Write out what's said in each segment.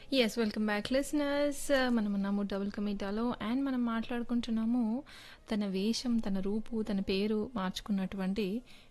Yes. Welcome back listeners. మనమున్నాము double కమీటాలో and మనం మాట్లాడుకుంటున్నాము తన వేషం, తన రూపు, తన పేరు మార్చుకున్నటువంటి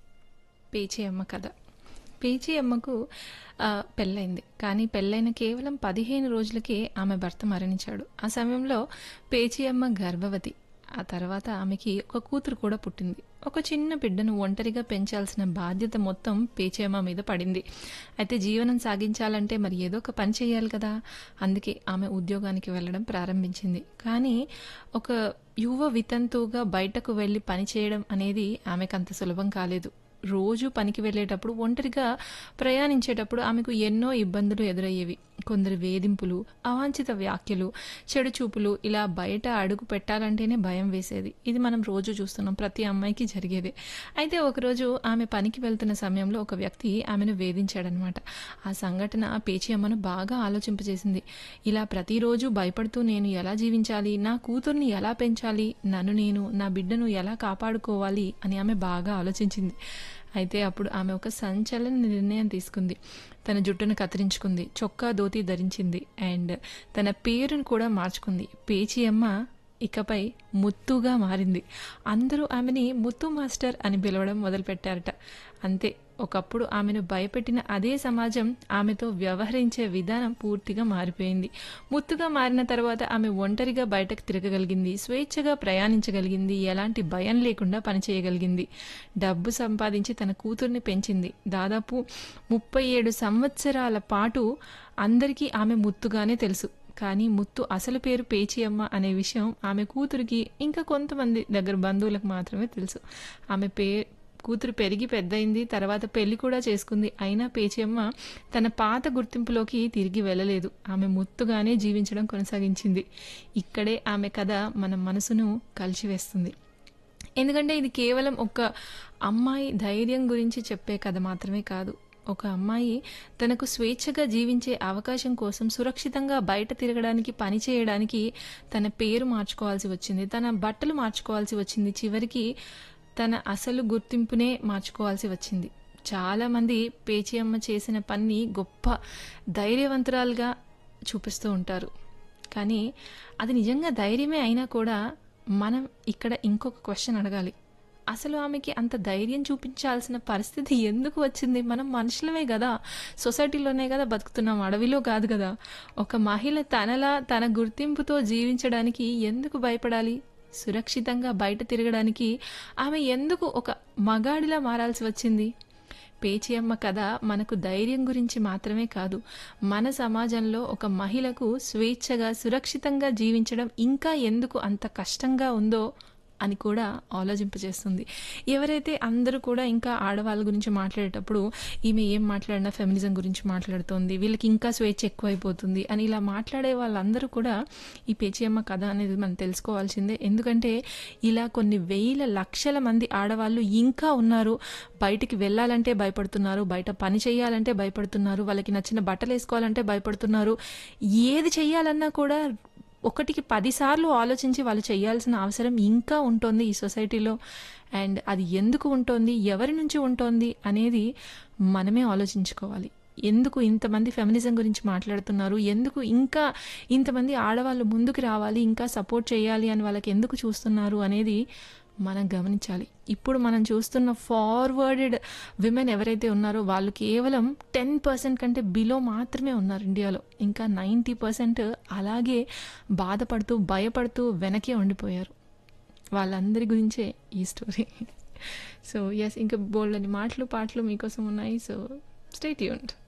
పేచీయమ్మ కథ. పేచీయమ్మకు ఆహ్, పెళ్లయింది. కానీ పెళ్లైన కేవలం 15 రోజులకే ఆమె భర్త మరణించాడు. ఆ సమయంలో పేచీయమ్మ గర్భవతి. ఆ తర్వాత ఆమెకి ఒక కూతురు కూడా పుట్టింది. ఒక చిన్న బిడ్డను ఒంటరిగా పెంచాల్సిన బాధ్యత మొత్తం పేచీయమ్మ మీద పడింది. అయితే జీవనం సాగించాలంటే మరి ఏదో ఒక పని చేయాలి కదా! అందుకే ఆమె ఉద్యోగానికి వెళ్ళడం ప్రారంభించింది. కానీ ఒక యువ వితంతువుగా బయటకు వెళ్లి పని చేయడం అనేది ఆమెకంత సులభం కాలేదు. రోజూ పనికి వెళ్ళేటప్పుడు ఒంటరిగా ప్రయాణించేటప్పుడు ఆమెకు ఎన్నో ఇబ్బందులు ఎదురయ్యేవి. కొందరి వేధింపులు, అవాంఛిత వ్యాఖ్యలు, చెడు చూపులు ఇలా బయట అడుగు పెట్టాలంటేనే భయం వేసేది. ఇది మనం రోజూ చూస్తున్నాం. ప్రతి అమ్మాయికి జరిగేదే. అయితే ఒకరోజు ఆమె పనికి వెళ్తున్న సమయంలో ఒక వ్యక్తి ఆమెను వేధించాడనమాట. ఆ సంఘటన పేచీయమ్మను బాగా ఆలోచింపజేసింది. ఇలా ప్రతిరోజు భయపడుతూ నేను ఎలా జీవించాలి? నా కూతుర్ని ఎలా పెంచాలి? నన్ను నేను, నా బిడ్డను ఎలా కాపాడుకోవాలి? అని ఆమె బాగా ఆలోచించింది. అయితే అప్పుడు ఆమె ఒక సంచలన నిర్ణయం తీసుకుంది. తన జుట్టును కత్తిరించుకుంది. చొక్కా, ధోతి ధరించింది. అండ్ తన పేరును కూడా మార్చుకుంది. పేచీయమ్మ ఇకపై ముత్తుగా మారింది. అందరూ ఆమెని ముత్తు మాస్టర్ అని పిలవడం మొదలుపెట్టారట. అంతే ఒకప్పుడు ఆమెను భయపెట్టిన అదే సమాజం ఆమెతో వ్యవహరించే విధానం పూర్తిగా మారిపోయింది. ముత్తుగా మారిన తర్వాత ఆమె ఒంటరిగా బయటకు తిరగగలిగింది. స్వేచ్ఛగా ప్రయాణించగలిగింది. ఎలాంటి భయం లేకుండా పనిచేయగలిగింది. డబ్బు సంపాదించి తన కూతుర్ని పెంచింది. దాదాపు 37 సంవత్సరాల పాటు అందరికీ ఆమె ముత్తుగానే తెలుసు. కానీ ముత్తు అసలు పేరు పేచీయమ్మ అనే విషయం ఆమె కూతురికి ఇంకా కొంతమంది దగ్గర బంధువులకు మాత్రమే తెలుసు. ఆమె పే కూతురు పెరిగి పెద్దయింది. తర్వాత పెళ్లి కూడా చేసుకుంది. అయినా పేచీయమ్మ తన పాత గుర్తింపులోకి తిరిగి వెళ్ళలేదు. ఆమె ముత్తుగానే జీవించడం కొనసాగించింది. ఇక్కడే ఆమె కథ మన మనసును కలిచివేస్తుంది. ఎందుకంటే ఇది కేవలం ఒక అమ్మాయి ధైర్యం గురించి చెప్పే కథ మాత్రమే కాదు. ఒక అమ్మాయి తనకు స్వేచ్ఛగా జీవించే అవకాశం కోసం సురక్షితంగా బయట తిరగడానికి, పని చేయడానికి తన పేరు మార్చుకోవాల్సి వచ్చింది. తన బట్టలు మార్చుకోవాల్సి వచ్చింది. చివరికి తన అసలు గుర్తింపునే మార్చుకోవాల్సి వచ్చింది. చాలామంది పేచీయమ్మ చేసిన పనిని గొప్ప ధైర్యవంతురాలుగా చూపిస్తూ ఉంటారు. కానీ అది నిజంగా ధైర్యమే అయినా కూడా మనం ఇక్కడ ఇంకొక క్వశ్చన్ అడగాలి. అసలు ఆమెకి అంత ధైర్యం చూపించాల్సిన పరిస్థితి ఎందుకు వచ్చింది? మనం మనుషులమే గదా! సొసైటీలోనే గదా బతుకుతున్నాం. అడవిలో కాదు గదా! ఒక మహిళ తనలా తన గుర్తింపుతో జీవించడానికి ఎందుకు భయపడాలి? సురక్షితంగా బయట తిరగడానికి ఆమె ఎందుకు ఒక మగాడిలా మారాల్సి వచ్చింది? పేచీయమ్మ కథ మనకు ధైర్యం గురించి మాత్రమే కాదు. మన సమాజంలో ఒక మహిళకు స్వేచ్ఛగా, సురక్షితంగా జీవించడం ఇంకా ఎందుకు అంత కష్టంగా ఉందో అని కూడా ఆలోచింపజేస్తుంది. ఎవరైతే అందరూ కూడా ఇంకా ఆడవాళ్ళ గురించి మాట్లాడేటప్పుడు ఈమె ఏం మాట్లాడినా ఫెమినిజం గురించి మాట్లాడుతోంది. వీళ్ళకి ఇంకా స్వేచ్ఛ ఎక్కువైపోతుంది అని ఇలా మాట్లాడే వాళ్ళందరూ కూడా ఈ పేచీయమ్మ కథ అనేది మనం తెలుసుకోవాల్సిందే. ఎందుకంటే ఇలా కొన్ని వేల లక్షల మంది ఆడవాళ్ళు ఇంకా ఉన్నారు. బయటికి వెళ్ళాలంటే భయపడుతున్నారు. బయట పని చేయాలంటే భయపడుతున్నారు. వాళ్ళకి నచ్చిన బట్టలేసుకోవాలంటే భయపడుతున్నారు. ఏది చెయ్యాలన్నా కూడా ఒకటికి 10 సార్లు ఆలోచించి వాళ్ళు చేయాల్సిన అవసరం ఇంకా ఉంటోంది ఈ సొసైటీలో. అండ్ అది ఎందుకు ఉంటోంది? ఎవరి నుంచి ఉంటోంది? అనేది మనమే ఆలోచించుకోవాలి. ఎందుకు ఇంతమంది ఫెమినిజం గురించి మాట్లాడుతున్నారు? ఎందుకు ఇంకా ఇంతమంది ఆడవాళ్ళు ముందుకు రావాలి, ఇంకా సపోర్ట్ చేయాలి అని వాళ్ళకి ఎందుకు చూస్తున్నారు అనేది మనం గమనించాలి. ఇప్పుడు మనం చూస్తున్న ఫార్వర్డెడ్ విమెన్ ఎవరైతే ఉన్నారో వాళ్ళు కేవలం 10% కంటే బిలో మాత్రమే ఉన్నారు ఇండియాలో. ఇంకా 90% అలాగే బాధపడుతూ, భయపడుతూ వెనకే ఉండిపోయారు. వాళ్ళందరి గురించే ఈ స్టోరీ. సో యెస్ ఇంకా బోలెడన్ని మాటలు, పాటలు మీకోసం ఉన్నాయి. So stay tuned.